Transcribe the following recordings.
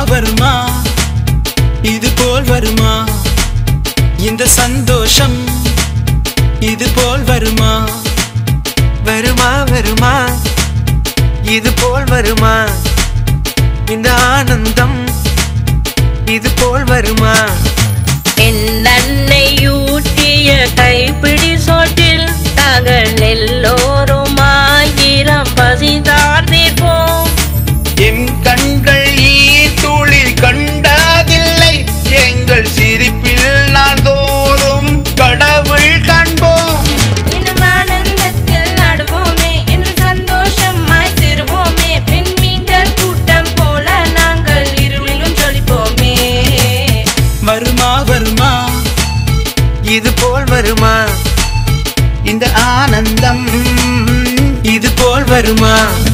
வருமா இது போல் வருமா இந்த சந்தோஷம் இது போல் வருமா வருமா வருமா இது போல் வருமா இந்த ஆனந்தம் இது போல் வருமா என்னை ஊட்டிய கைப்பிடி சோற்றில் நாங்கள் எல்லோரும் ஆயிரம் பசிதார்ந்திருப்போம் என் கண்கள் ஈத்துளி கண்டதில்லை எங்கள் சிரிப்பில் நான் தோறும் கடவுள் காண்போம் இன்னும் ஆனந்தத்தில் நடுவோமே என்று சந்தோஷமாய் சிறுவோமே பெண்மீன்கள் கூட்டம் போல நாங்கள் இருளிலும் ஜொலிப்போமே வருமா வருமா இது போல் வருமா இந்த ஆனந்தம் இது போல் வருமா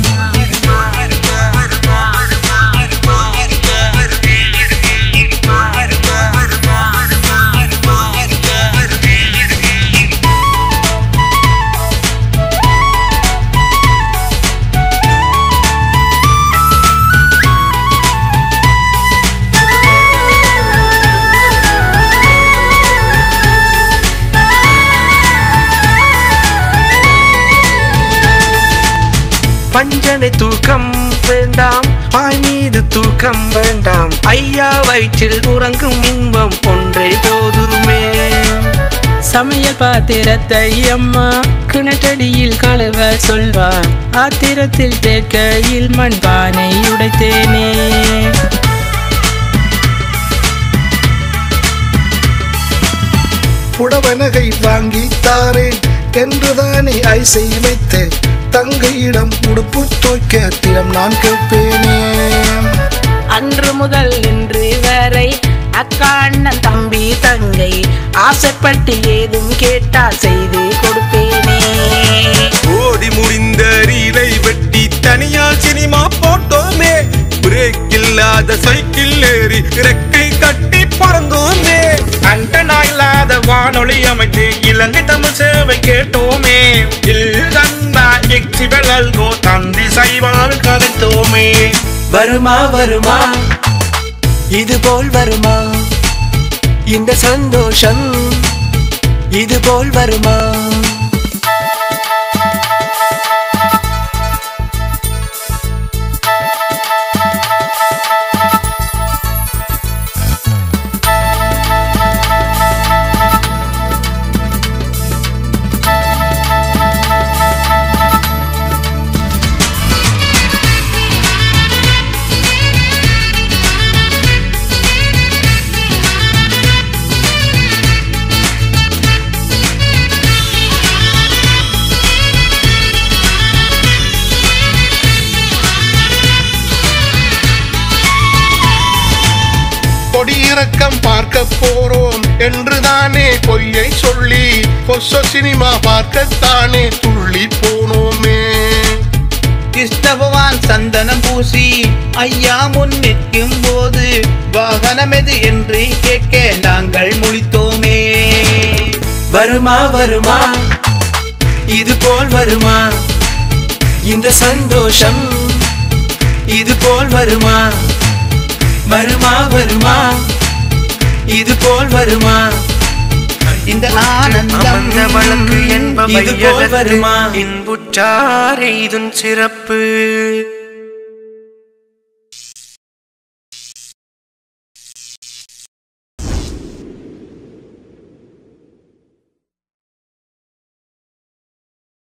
பஞ்சனை தூக்கம் வேண்டாம் பாய் மீது தூக்கம் வேண்டாம் ஐயா வயிற்றில் உறங்கும் இன்பம் ஒன்றே போதுமே சமையல் பாத்திரத்தை அம்மா கிணற்றடியில் கழுவ சொல்வார் ஆத்திரத்தில் தேக்கையில் மண்பானை உடைத்தேனே புடவனகை வாங்கி தாரேன் என்றுதானே ஐசை வைத்து தங்கையிடம் உடுப்பு துவைக்க தினம் நான் கேட்பேனே அன்று முதல் இன்று வரை அக்கா அண்ணன் தம்பி தங்கை ஆசைப்பட்டு ஏதும் கேட்டா செய்து கொடுப்பேனே ஓடி முடிந்த ரீலை வெட்டி தனியால் சினிமா போட்டோமே பிரேக் இல்லாத சைக்கிள் ஏறி இறக்கை கட்டி பறந்தோமே அண்டனா இல்லாத வானொலி அமைத்து இலங்கை தமிழ் சேவை கேட்டோமே இல்லந்தா எக்ஸிபலல்கோ தந்தி சைவால் கதைத்தோமே வருமா வருமா இது போல் வருமா இந்த சந்தோஷம் இது போல் வருமா கொடியிறக்கம் பார்க்க போறோம் என்றுதானே பொய்யை சொல்லி பொச சினிமா பார்க்கத்தானே துள்ளி போனோமே கிருஷ்ண பகவான் சந்தனம் பூசி ஐயா முன் நிற்கும் போது வாகனம் எது என்று கேட்க நாங்கள் முழித்தோமே வருமா வருமா இது போல் வருமா இந்த சந்தோஷம் இது போல் வருமா வருமா வருமா இது போல் வருமா இந்த ஆனந்தம் அமர்ந்த வழக்கு என்பவை இது போல் வருமா இன்புற்றார் எய்தும் சிறப்பு